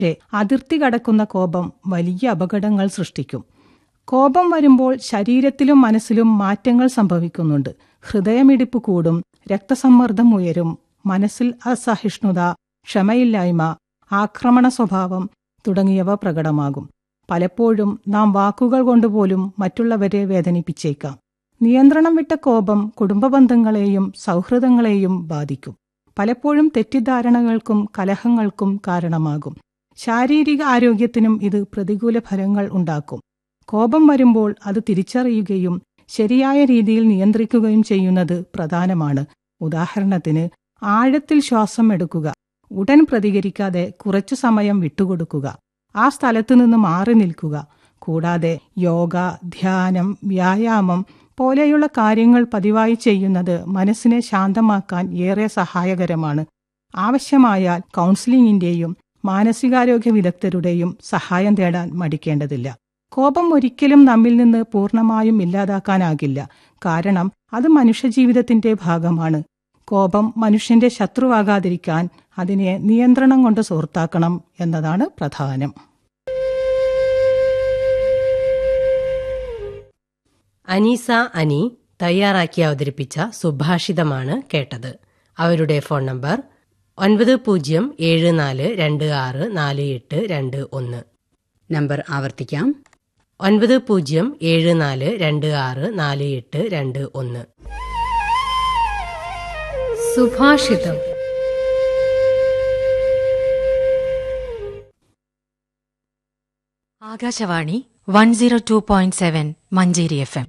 പക്ഷേ അതിർത്തി കടക്കുന്ന കോപം വലിയ അപകടങ്ങൾ സൃഷ്ടിക്കും കോപം വരുമ്പോൾ ശരീരത്തിലും മനസ്സിലും മാറ്റങ്ങൾ സംഭവിക്കുന്നുണ്ട് ഹൃദയമിടിപ്പ് കൂടും രക്തസമ്മർദ്ദം ഉയരും മനസ്സിൽ അസഹിഷ്ണുത ക്ഷമയില്ലായ്മ ആക്രമണ സ്വഭാവം തുടങ്ങിയവ പ്രകടമാകും പലപ്പോഴും നാം വാക്കുകൾ കൊണ്ടുപോലും മറ്റുള്ളവരെ വേദനിപ്പിച്ചേക്കാം നിയന്ത്രണം വിട്ട കോപം കുടുംബബന്ധങ്ങളെയും സൗഹൃദങ്ങളെയും ബാധിക്കും പലപ്പോഴും തെറ്റിദ്ധാരണകൾക്കും കലഹങ്ങൾക്കും കാരണമാകും ശാരീരിക ആരോഗ്യത്തിനും ഇത് പ്രതികൂല ഫലങ്ങൾ ഉണ്ടാക്കും കോപം വരുമ്പോൾ അത് തിരിച്ചറിയുകയും ശരിയായ രീതിയിൽ നിയന്ത്രിക്കുകയും ചെയ്യുന്നത് പ്രധാനമാണ് ഉദാഹരണത്തിന് ആഴത്തിൽ ശ്വാസം എടുക്കുക ഉടൻ പ്രതികരിക്കാതെ കുറച്ചു സമയം വിട്ടുകൊടുക്കുക ആ സ്ഥലത്തു നിന്ന് മാറി നിൽക്കുക കൂടാതെ യോഗ ധ്യാനം വ്യായാമം പോലെയുള്ള കാര്യങ്ങൾ പതിവായി ചെയ്യുന്നത് മനസ്സിനെ ശാന്തമാക്കാൻ ഏറെ സഹായകരമാണ് ആവശ്യമായാൽ കൗൺസിലിംഗിന്റെയും മാനസികാരോഗ്യ വിദഗ്ധരുടെയും സഹായം തേടാൻ മടിക്കേണ്ടതില്ല കോപം ഒരിക്കലും നമ്മിൽ നിന്ന് പൂർണ്ണമായും ഇല്ലാതാക്കാനാകില്ല കാരണം അത് മനുഷ്യജീവിതത്തിന്റെ ഭാഗമാണ് കോപം മനുഷ്യന്റെ ശത്രുവാകാതിരിക്കാൻ അതിനെ നിയന്ത്രണം കൊണ്ട് സുഹൃത്താക്കണം എന്നതാണ് പ്രധാനം അനീസ അനി തയ്യാറാക്കി അവതരിപ്പിച്ച സുഭാഷിതമാണ് കേട്ടത് അവരുടെ ഫോൺ നമ്പർ ഒൻപത് പൂജ്യം ഏഴ് നാല് രണ്ട് ആറ് നാല് എട്ട് രണ്ട് ഒന്ന് നമ്പർ ആവർത്തിക്കാം ഒൻപത് പൂജ്യം ഏഴ് നാല് രണ്ട് ആറ് നാല് എട്ട് രണ്ട് ഒന്ന് സുഭാഷിതം Akashvani one zero two point seven Manjeri F M